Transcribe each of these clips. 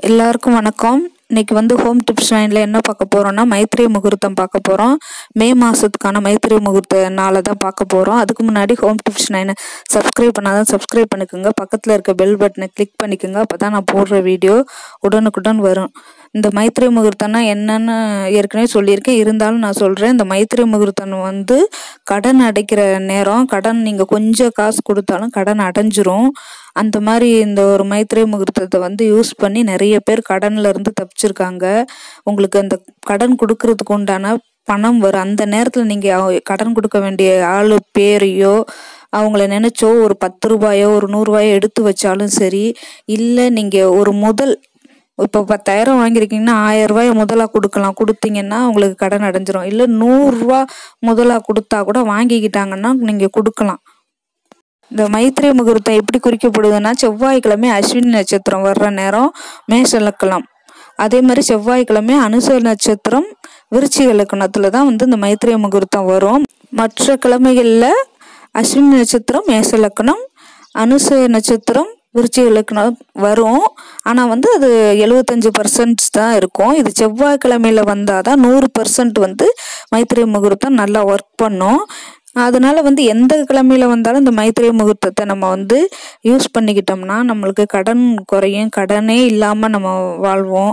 எல்லாருக்கும் வணக்கம் இன்னைக்கு வந்து ஹோம் டிப்ஸ் நைனில் என்ன பார்க்க போகிறோம்னா மைத்திரை முகூர்த்தம் பார்க்க போகிறோம் மே மாதத்துக்கான மைத்திரை முகூர்த்த நாளை தான் பார்க்க போகிறோம் அதுக்கு முன்னாடி ஹோம் டிப்ஸ் நைனை சப்ஸ்கிரைப் பண்ணாதான் சப்ஸ்கிரைப் பண்ணிக்கோங்க பக்கத்தில் இருக்க பெல் பட்டனை கிளிக் பண்ணிக்கோங்க அப்போ தான் நான் போடுற வீடியோ உடனுக்குடன் வரும் இந்த மைத்திரை முகூர்த்தம்னா என்னன்னு ஏற்கனவே சொல்லியிருக்கேன் இருந்தாலும் நான் சொல்கிறேன் இந்த மைத்திரை முகூர்த்தம் வந்து கடன் அடைக்கிற நேரம் கடன் நீங்கள் கொஞ்சம் காசு கொடுத்தாலும் கடன் அடைஞ்சிரும் அந்த மாதிரி இந்த ஒரு மைத்திரை முகூர்த்தத்தை வந்து யூஸ் பண்ணி நிறைய பேர் கடன்ல இருந்து தப்பிச்சிருக்காங்க உங்களுக்கு அந்த கடன் கொடுக்கறதுக்கு உண்டான பணம் வரும் அந்த நேரத்தில் நீங்கள் கடன் கொடுக்க வேண்டிய ஆளு பேரையோ அவங்கள நினைச்சோ ஒரு பத்து ரூபாயோ ஒரு நூறுரூவாயோ எடுத்து வச்சாலும் சரி இல்லை நீங்கள் ஒரு முதல் இப்போ பத்தாயிரம் வாங்கியிருக்கீங்கன்னா ஆயிரம் ரூபாய் முதலாக கொடுக்கலாம் கொடுத்தீங்கன்னா உங்களுக்கு கடன் அடைஞ்சிரும் இல்லை நூறுரூவா முதலாக கொடுத்தா கூட வாங்கிக்கிட்டாங்கன்னா நீங்கள் கொடுக்கலாம் இந்த மைத்திரை முகூர்த்தம் எப்படி குறிக்கப்படுதுன்னா செவ்வாய்க்கிழமை அஸ்வினி நட்சத்திரம் வர்ற நேரம் மேஷ லக்கணம் அதே மாதிரி செவ்வாய்க்கிழமை அனுச நட்சத்திரம் விருச்சிக லக்கணத்துல தான் வந்து இந்த மைத்திரை முகூர்த்தம் வரும் மற்ற கிழமைகளில் அஸ்வினி நட்சத்திரம் மேஷ லக்கணம் அனுச நட்சத்திரம் விருச்சிக லக்கணம் வரும் ஆனால் வந்து அது எழுபத்தஞ்சு பர்சன்ட் தான் இருக்கும் இது செவ்வாய்க்கிழமையில வந்தால் தான் நூறு பர்சன்ட் வந்து மைத்திரை முகூர்த்தம் நல்லா ஒர்க் பண்ணும் அதனால வந்து எந்த கிழமையில வந்தாலும் இந்த மைத்திரை முகூர்த்தத்தை நம்ம வந்து யூஸ் பண்ணிக்கிட்டோம்னா நம்மளுக்கு கடன் குறையும் கடனே இல்லாமல் நம்ம வாழ்வோம்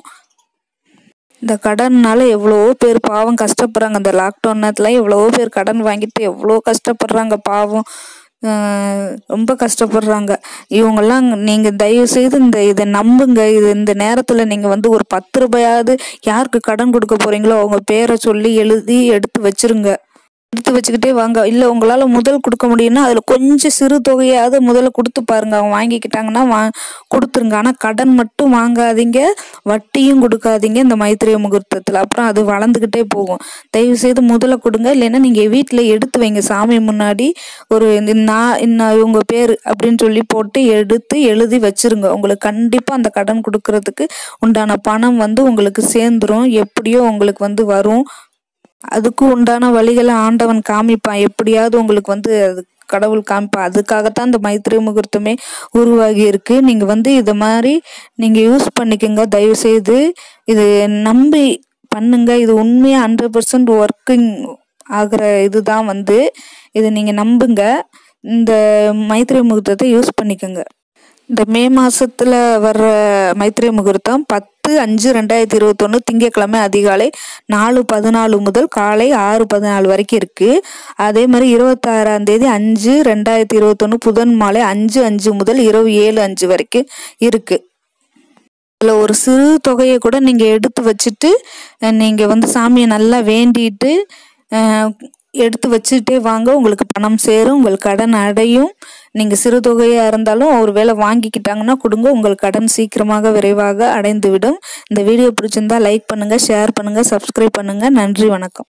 இந்த கடன்னால எவ்வளவோ பேர் பாவம் கஷ்டப்படுறாங்க இந்த லாக்டவுன் நேரத்தில் எவ்வளவோ பேர் கடன் வாங்கிட்டு எவ்வளோ கஷ்டப்படுறாங்க பாவம் ஆஹ் ரொம்ப கஷ்டப்படுறாங்க இவங்கெல்லாம் நீங்கள் தயவு செய்து இந்த இதை நம்புங்க இது இந்த நேரத்தில் நீங்கள் வந்து ஒரு பத்து ரூபாயாவது யாருக்கு கடன் கொடுக்க போறீங்களோ அவங்க பேரை சொல்லி எழுதி எடுத்து வச்சிருங்க எடுத்து வச்சுக்கிட்டே வாங்க இல்லை உங்களால் முதல் கொடுக்க முடியும்னா அதில் கொஞ்சம் சிறு தொகையாவது முதல்ல கொடுத்து பாருங்க அவங்க வாங்கிக்கிட்டாங்கன்னா வா கொடுத்துருங்க ஆனால் கடன் மட்டும் வாங்காதீங்க வட்டியும் கொடுக்காதீங்க இந்த மைத்திரிய முகூர்த்தத்தில் அப்புறம் அது வளர்ந்துக்கிட்டே போகும் தயவு செய்து முதல்ல கொடுங்க இல்லைன்னா நீங்கள் வீட்டில் எடுத்து வைங்க சாமி முன்னாடி ஒரு இந்த நான் இன்ன இவங்க பேர் அப்படின்னு சொல்லி போட்டு எடுத்து எழுதி வச்சிருங்க உங்களுக்கு கண்டிப்பாக அந்த கடன் கொடுக்கறதுக்கு உண்டான பணம் வந்து உங்களுக்கு சேர்ந்துரும் எப்படியோ உங்களுக்கு வந்து வரும் அதுக்கு உண்டான வழிகளை ஆண்டவன் காமிப்பான் எப்படியாவது உங்களுக்கு வந்து அது கடவுள் காமிப்பான் அதுக்காகத்தான் இந்த மைத்திரை முகூர்த்தமே உருவாகி இருக்கு நீங்க வந்து இதை மாதிரி நீங்க யூஸ் பண்ணிக்கோங்க தயவு செய்து இது நம்பி பண்ணுங்க இது உண்மையா ஹண்ட்ரட் பர்சன்ட் ஒர்க்கிங் ஆகிற இதுதான் வந்து இதை நீங்க நம்புங்க இந்த மைத்திரை முகூர்த்தத்தை யூஸ் பண்ணிக்கோங்க இந்த மே மாசத்துல வர்ற மைத்திரை முகூர்த்தம் பத்து அஞ்சு ரெண்டாயிரத்தி இருபத்தொன்னு திங்கட்கிழமை அதிகாலை நாலு பதினாலு முதல் காலை ஆறு பதினாலு வரைக்கும் இருக்கு அதே மாதிரி இருபத்தாறாம் தேதி அஞ்சு ரெண்டாயிரத்தி இருபத்தொன்னு புதன் மாலை அஞ்சு அஞ்சு முதல் இரவு ஏழு அஞ்சு வரைக்கும் இருக்கு அதில் ஒரு சிறு தொகையை கூட நீங்கள் எடுத்து வச்சுட்டு நீங்கள் வந்து சாமியை நல்லா வேண்டிட்டு அஹ், எடுத்து வச்சுட்டே வாங்க உங்களுக்கு பணம் சேரும் உங்கள் கடன் அடையும் நீங்கள் சிறு தொகையாக இருந்தாலும் ஒரு வேளை வாங்கிக்கிட்டாங்கன்னா கொடுங்க உங்கள் கடன் சீக்கிரமாக விரைவாக அடைந்துவிடும் இந்த வீடியோ பிடிச்சிருந்தா லைக் பண்ணுங்கள் ஷேர் பண்ணுங்கள் சப்ஸ்கிரைப் பண்ணுங்கள் நன்றி வணக்கம்